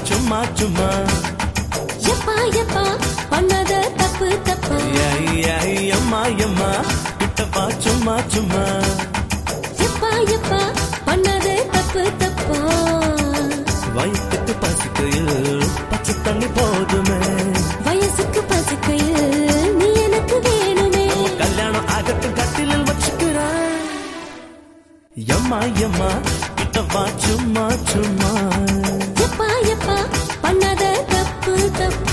சும்மா சும்மா எப்பா எப்பா பண்ணாத தப்பு தப்பா ஐ, ஐ, அம்மா அம்மா கிட்டப்பா சும்மா சும்மா எப்பா எப்பா பண்ணாத தப்பு தப்பா வயிற்றுக்கு பசிக்கையில் பச்சை தண்ணி போதுமே வயசுக்கு பசிக்கையில் நீ எனக்கு வேணுமே கல்யாணம் ஆகட்டும் கட்டிலில் வச்சுக்கிறேன் எம்மா எம்மா கிட்டப்பா சும்மா சும்மா எப்பா எப்பா பண்ணாத தப்பு தப்பா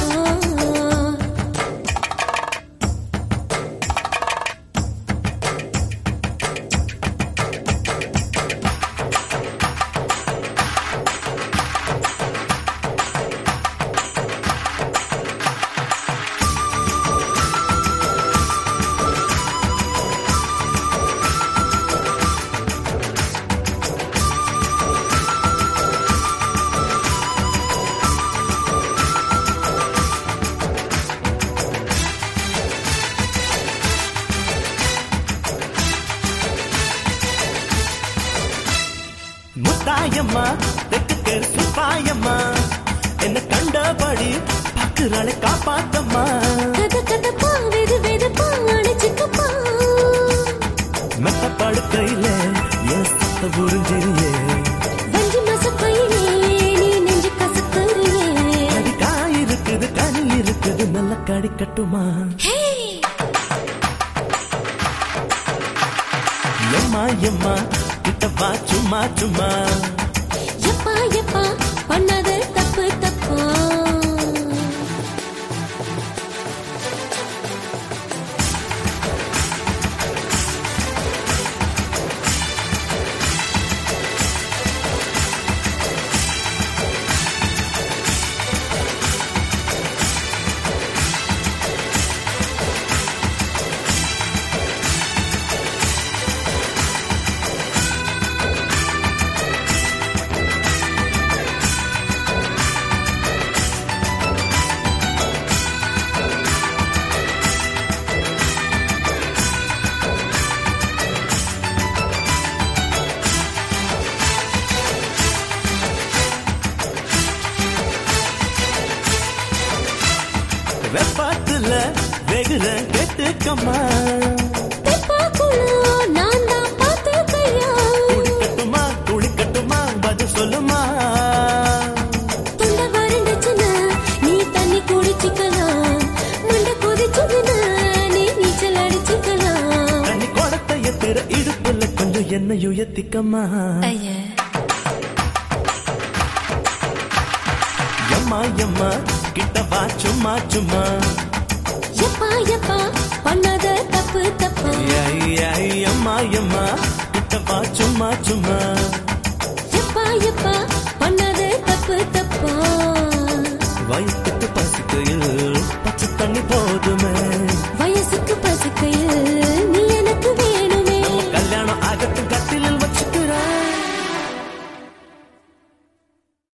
முத்தாயம்மா தெற்கு தெற்கு பாயம்மா என்ன கண்டபடி பாக்குறாளை காப்பாத்தம்மா கத கதப்பா வெது வெதுப்பா அணைச்சிக்கப்பா மெத்த படுக்கையில என் சத்த புரிஞ்சிரியே வஞ்சி மசப்பையிலே நீ நெஞ்சு கசக்கறியே அடி காய் இருக்குது கனி இருக்குது நல்ல கடி கட்டுமா ஹே எம்மா எம்மா கிட்டப்பா சும்மா சும்மா எப்பா எப்பா பண்ணாத தப்பு தப்பா வெப்பாத்துல வெகுற கெட்டுக்கம்மா தெப்பாக்குள்ள நான் தான் பார்த்துக்கையா குடிக்கட்டுமா குளிக்கட்டுமா பதில் சொல்லுமா தொண்டை வறண்டுச்சுன்னா நீ தண்ணி குடிச்சிக்கலாம் மண்டை கொதிச்சதுன்னா நீ நீச்சல் அடிச்சுக்கலாம் தண்ணி குடத்தை எத்திர இடுப்புல கொஞ்சம் எண்ணெய் உயர்த்திக்கம்மா ஐயா எம்மா எம்மா கிட்ட வா சும்மா சும்மா எப்பா எப்பா பண்ணாத தப்பு தப்பா ஐ, ஐ, அம்மா எம்மா கிட்ட வா சும்மா சும்மா எப்பா எப்பா பண்ணாத தப்பு தப்பா வயிற்றுக்கு பசிக்கையில் பச்சை தண்ணி போதுமே